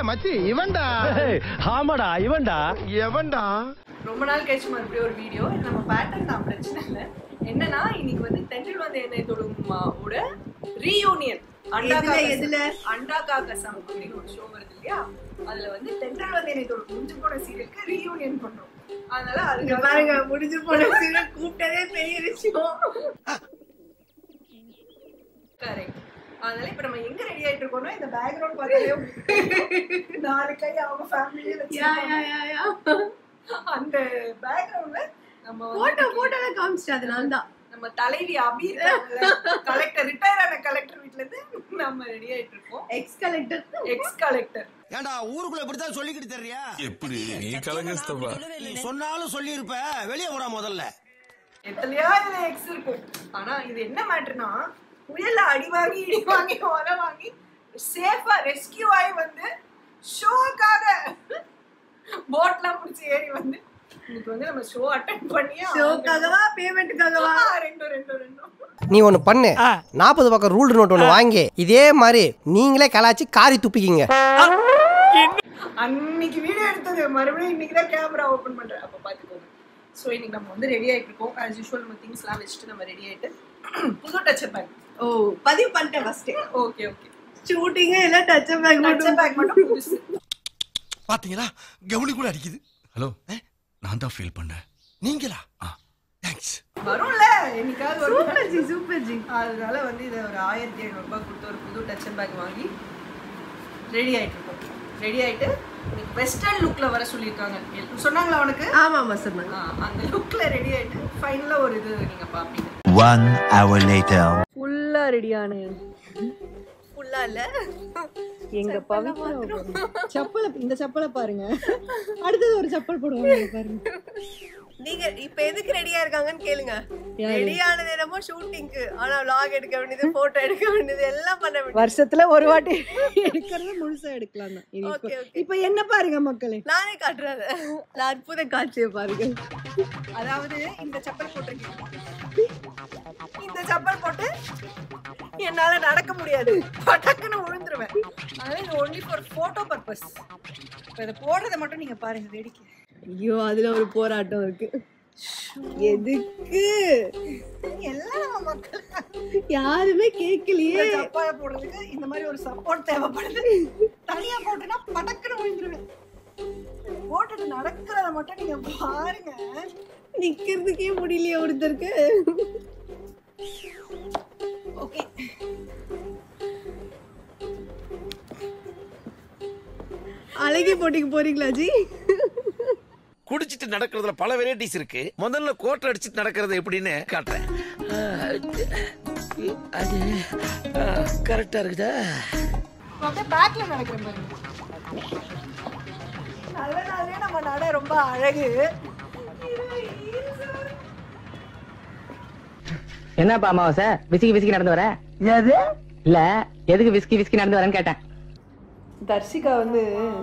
மச்சி இவன்டா ஆமாடா இவன்டா எவன்டா ரொம்ப நாள் கழிச்சு மறுபடியும் ஒரு வீடியோ நம்ம பேட்டர்ன் தான் பிரச்சனை இல்லை என்னன்னா இன்னைக்கு வந்து தென்றில் வந்து என்னை தொடுமாவோட ரீயூனியன் எதுல, எதுல? அண்டா காக்கசம் அப்படின்னு ஒரு ஷோ வருது இல்லையா அதுல வந்து தென்றல் வந்து என்னை தொடும் முடிஞ்சு போன சீரியலுக்கு ரீயூனியன் பண்றோம் அதனால இங்க அதுக்கு பாருங்க முடிஞ்சு போன சீரியல் கூப்பிட்டதே பெரிய விஷயம் கரெக்ட் அதனால இப்ப நம்ம எங்க ரெடி ஆயிட்டு இருக்கோம்னா இந்த பேக்ரவுண்ட் பார்த்தாலே உங்களுக்கு நாலு கை அவங்க ஃபேமிலியே யா யா யா யா அந்த பேக்ரவுண்ட்ல நம்ம வந்து போட்டோ போட்டோல காமிச்சிட்டு அதனால தான் நம்ம தலைவி அபி கலெக்டர் ரிட்டையர் ஆன கலெக்டர் வீட்ல இருந்து நம்ம ரெடி ஆயிட்டு இருக்கோம் எக்ஸ் கலெக்டர் எக்ஸ் கலெக்டர் ஏண்டா ஊருக்குள்ள இப்படித்தான் சொல்லிக்கிட்டு தெரியா எப்படி நீ கலங்கஸ்தப்பா நீ சொன்னாலும் சொல்லியிருப்ப வெளியே போடா முதல்ல எத்தனையா இதுல எக்ஸ் இருக்கும் ஆனா இது என்ன மேட்டர்னா புயல்ல அடி வாங்கி இடி வாங்கி உர வாங்கி சேஃபா ரெஸ்கியூ ஆகி வந்து ஷோக்காக போட்லாம் பிடிச்சி ஏறி வந்து இன்னைக்கு வந்து நம்ம ஷோ அட்டன் பண்ணியே ஷோக்காகவா பேமெண்ட்டுக்காகவா ஆகணும். ரெண்டும் ரெண்டும் ரெண்டும் நீ ஒன்று பண்ணு நாற்பது பக்கம் ரூல் நோட் ஒன்று வாங்கி இதே மாதிரி நீங்களே கலாச்சி காரி துப்பிக்கிங்க அன்னைக்கு வீடியோ எடுத்தது மறுபடியும் இன்னைக்கு தான் கேமரா ஓபன் பண்றேன் அப்ப பாத்துக்கோங்க ஸோ இன்னைக்கு நம்ம வந்து ரெடி ஆயிட்டு இருக்கோம் ஆஸ் யூஷுவல் நம்ம திங்ஸ்லாம் வச்சுட்டு நம்ம ரெடி ஆயிட்டு புது டச்சப் பேக் ஓ பதிவு பண்ணிட்டேன் ஃபர்ஸ்ட் ஓகே ஓகே ஷூட்டிங் எல்லாம் டச் பேக் டச்சப் பேக் மட்டும் புதுசு பாத்தீங்களா கவுனி கூட அடிக்குது ஹலோ நான் தான் ஃபீல் பண்ணேன் நீங்களா ஆ. தேங்க்ஸ் வரும்ல என்னைக்காவது வரும் சூப்பர் ஜி சூப்பர் ஜி அதனால வந்து இதை ஒரு ஆயிரத்தி ஐநூறுரூபா கொடுத்து ஒரு புது டச்சப் பேக் வாங்கி ரெடி ஆயிட்டு இருக்கோம் ரெடி ஆயிட்டு இன்னைக்கு வெஸ்டர்ன் லுக்ல வர சொல்லியிருக்காங்க எல்~ சொன்னாங்களா அவனுக்கு ஆமா ஆமா சொன்னாங்க ஆ, அந்த லுக்ல ரெடி ஆயிட்டு ஃபைனலா ஒரு இது நீங்க பாப்பீங்க One hour later. ஃபுல்லா ரெடியான ஃபுல்லா இல்ல எங்க பவித்ரா செப்பலை இந்த செப்பலை பாருங்க அடுத்தது ஒரு செப்பல் போடுவாங்க பாருங்க நீங்க இப்ப எதுக்கு ரெடியா இருக்காங்கன்னு கேளுங்க யாரு? ரெடியான நேரமும் ஷூட்டிங்க்கு ஆனா vlog எடுக்க வேண்டியது போட்டோ எடுக்க வேண்டியது எல்லாம் பண்ண வேண்டியது வருஷத்துல ஒரு வாட்டி எடுக்கிறது முழுசா எடுக்கலாம் தான் இது Okay, இப்ப- okay. இப்ப என்ன பாருங்க மக்களே நானே காட்டுறேன் நான் அற்புத காட்சியை பாருங்க அதாவது இந்த செப்பல் போட்டிருக்கீங்க இந்த செப்பல் போட்டு என்னால நடக்க முடியாது பட்டக்குன்னு விழுந்துருவேன் அதனால இது ஒன்லி ஃபார் போட்டோ பர்பஸ் இப்போ இதை போடுறத மட்டும் நீங்க பாருங்க வேடிக்கை ஐயோ அதுல ஒரு போராட்டம் இருக்கு எதுக்கு எல்லாம் நம்ம மக்கள் யாருமே கேட்கலையே இந்த செப்பால போடுறதுக்கு இந்த மாதிரி ஒரு சப்போர்ட் தேவைப்படுது தனியா போட்டுனா படக்குன்னு விழுந்துருவேன் போட்டுட்டு நடக்கிறத மட்டும் நீங்க பாருங்க நிக்கிறதுக்கே முடியலையே ஒருத்தருக்கு ஓகே அழகி போட்டிக்கு போறீங்களா ஜி குடிச்சிட்டு நடக்கிறதுல பல வெரைட்டிஸ் இருக்கு முதல்ல கோட்டை அடிச்சிட்டு நடக்கிறது எப்படின்னு காட்டுறேன் அது கரெக்டா இருக்குதா அப்படியே பேக்ல நடக்கிற மாதிரி நல்ல நாளே நம்ம நட ரொம்ப அழகு என்னப்பா அமாவாசை விசிக்கி விசிக்கி நடந்து வர இல்ல எதுக்கு விஸ்கி விஸ்கி நடந்து வரேன்னு கேட்டேன் தர்ஷிகா வந்து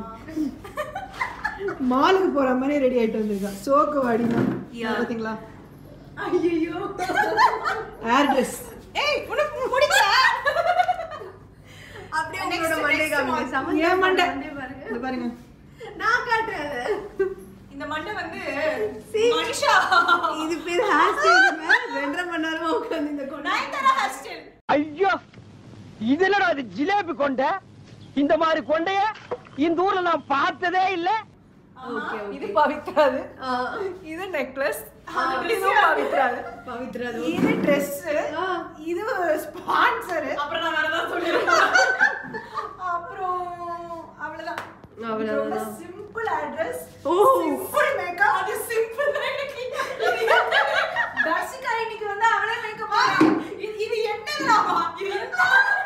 மாலுக்கு போற மாதிரி ரெடி ஆயிட்டு வந்திருக்கா சோக்கு வாடினா பாத்தீங்களா ஐயோ ஏர் ட்ரெஸ் ஏய் உனக்கு முடிக்கல அப்படியே உங்களோட மண்டே காமிங்க சமந்தா ஏன் மண்டை மண்டே பாருங்க இது பாருங்க நான் காட்டுறேன் அதை. இந்த மண்டை வந்து See? மனுஷா இது பேர் ஹேர் ஸ்டைல் ரெண்டரை மணி நேரமா உட்காந்து இந்த கொண்டை நயன்தாரா ஹேர் ஸ்டைல் ஐயோ இது என்னடா அது ஜிலேபி கொண்டை இந்த மாதிரி கொண்டைய இந்த ஊர்ல நான் பார்த்ததே இல்ல ஓகே இது பவித்ராது இது நெக்லஸ் இது பவித்ராது பவித்ரா அது இது ட்ரெஸ் ஆ. இது ஸ்பான்சர் அப்புறம் நான் வேற ஏதாவது சொல்லிருக்கேன் அப்புறம் அவ்வளவுதான் இது அவ்வளவுதான். ரொம்ப சிம்பிள் அட்ரஸ் ஓ. சிம்பிள் மேக்கப் அது சிம்பிள் எனக்கு தர்ஷிகா இன்னைக்கு வந்து அவளே மேக்கப் இது இது என்னங்களாமா இது என்ன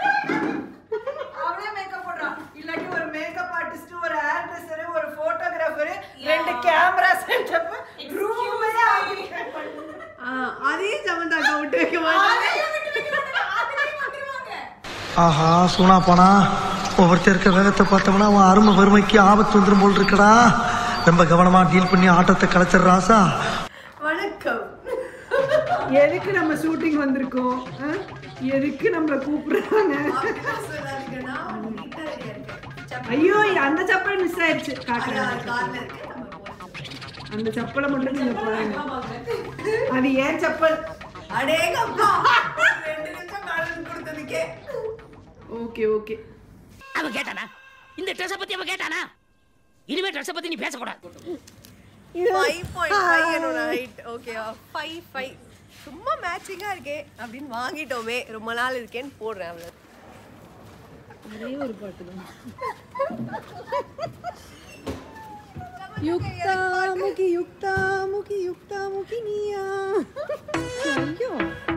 அவளே மேக்கப் போடுறா இல்லாட்டி ஒரு மேக்கப் ஆர்டிஸ்ட் ஒரு ஹேர் ட்ரெஸ்ஸர் ஒரு போட்டோகிராஃபர் ரெண்டு கேமரா செட்டப் ரூமே ஆகி ஆ, அதையும் சமந்தாக்கா விட்டு வைக்க மாட்டாங்க ஆஹா சூனா போனா ஒவ்வொருத்தர் இருக்க வேகத்தை பார்த்தோம்னா அவன் அருமை வறுமைக்கு ஆபத்து வந்துடும் போல் இருக்கடா ரொம்ப கவனமா டீல் பண்ணி ஆட்டத்தை கலைச்சிடுற ராசா வணக்கம் எதுக்கு நம்ம ஷூட்டிங் வந்திருக்கோம் ஆ? எதுக்கு நம்மள கூப்பிடுறாங்க அப்படிலாம் சொல்லாதீங்க. நான் வந்து neat ஆ ready ஆ இருக்கேன். ஐயோ அந்த செப்பல் மிஸ் ஆயிடுச்சு காட்டுறேன் கார்ல இருக்கு நம்ம போட்டுக்கலாம். அந்த செப்பலை மட்டும் நீங்க பாருங்க அது ஏன் செப்பல் அடேங்கப்பா ரெண்டு நிமிஷம் கார்டன் கொடுத்ததுக்கே ஓகே ஓகே அவன் கேட்டானா இந்த ட்ரெஸ் பத்தி அவன் கேட்டானா இனிமே ட்ரெஸ் பத்தி நீ பேசக்கூடாது ஃபைவ் பாயிண்ட் ஃபைவ் என்னோட ஹைட் ஓகேவா ஃபைவ் ஃபைவ் சும்மா மேட்சிங்கா இருக்கே அப்படின்னு வாங்கிட்டோமே ரொம்ப நாள் இருக்கேன்னு போடுறேன் அவ்வளோ ஒரே ஒரு பாட்டு தான் யுக்தா முகி யுக்தா முகி யுக்தா முகி நீயா ஐயோ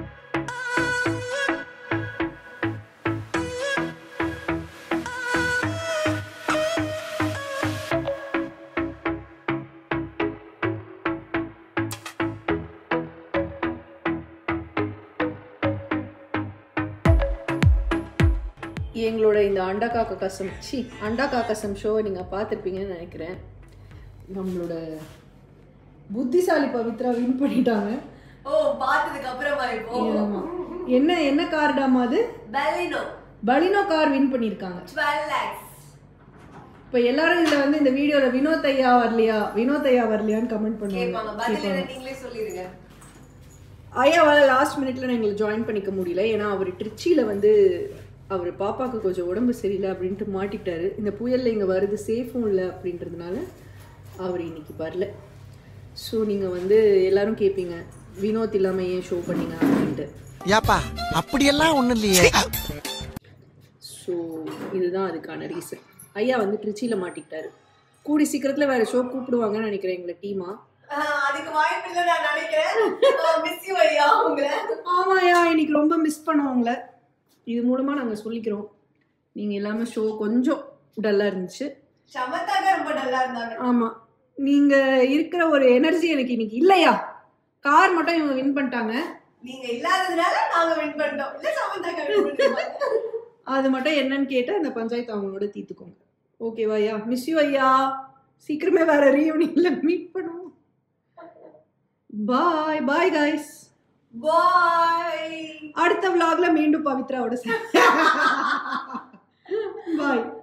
எங்களோட இந்த அண்டா காக்க கசம் சி அண்டா காக்கசம் ஷோவை நீங்கள் பார்த்துருப்பீங்கன்னு நினைக்கிறேன் நம்மளோட புத்திசாலி பவித்ரா வின் பண்ணிட்டாங்க ஓ பார்த்ததுக்கு அப்புறமா இப்போ ஆமா. என்ன என்ன கார்டாமா அது பெலினோ பலினோ கார் வின் பண்ணியிருக்காங்க டுவெல் லேக்ஸ் இப்போ எல்லாரும் இதில் வந்து இந்த வீடியோவில் வினோத் ஐயா வரலையா வினோத் ஐயா வரலையான்னு கமெண்ட் கேட்பாங்க பதில் பண்ணுவாங்க என்ன நீங்களே சொல்லிடுங்க ஐயாவால் லாஸ்ட் மினிட்ல நான் எங்களை ஜாயின் பண்ணிக்க முடியல ஏன்னா அவர் திருச்சியில் வந்து அவர் பாப்பாவுக்கு கொஞ்சம் உடம்பு சரியில்லை அப்படின்ட்டு மாட்டிக்கிட்டாரு இந்த புயலில் இங்கே வருது சேஃபும் இல்லை அப்படின்றதுனால அவர் இன்னைக்கு வரல ஸோ நீங்கள் வந்து எல்லாரும் கேட்பீங்க வினோத் இல்லாமல் ஏன் ஷோ பண்ணீங்க அப்படின்ட்டு ஏப்பா அப்படியெல்லாம் ஒண்ணும் இல்லையே ஸோ இதுதான் அதுக்கான ரீசன் ஐயா வந்து திருச்சியில் மாட்டிக்கிட்டாரு கூடி சீக்கிரத்தில் வேறு ஷோ கூப்பிடுவாங்கன்னு நினைக்கிறேன் எங்களை டீமாக அதுக்கு வாய்ப்பு இல்லை நான் நினைக்கிறேன் மிஸ் யூ ஐயா உங்களை ஆமாயா இன்னைக்கு ரொம்ப மிஸ் பண்ணோம் உங்களை இது மூலமாக நாங்கள் சொல்லிக்கிறோம் நீங்கள் எல்லாமே ஷோ கொஞ்சம் டல்லாக இருந்துச்சு சமத்தாக ரொம்ப நல்லா இருந்தாங்க ஆமாம் நீங்கள் இருக்கிற ஒரு எனர்ஜி எனக்கு இன்னைக்கு இல்லையா கார் மட்டும் இவங்க வின் பண்ணிட்டாங்க நீங்க இல்லாததுனால நாங்க வின் பண்ணிட்டோம் இல்ல சமந்தாக்கா வின் பண்ணிருப்பாங்க அது மட்டும் என்னன்னு கேட்டு அந்த பஞ்சாயத்து அவங்களோட தீர்த்துக்கோங்க ஓகேவா ஐயா மிஸ் யூ ஐயா சீக்கிரமே வேற ரீயூனியன்ல மீட் பண்ணுவோம் பாய் பாய் காய்ஸ் பாய் அடுத்த vlogல மீண்டும் பவித்ராவோட பாய்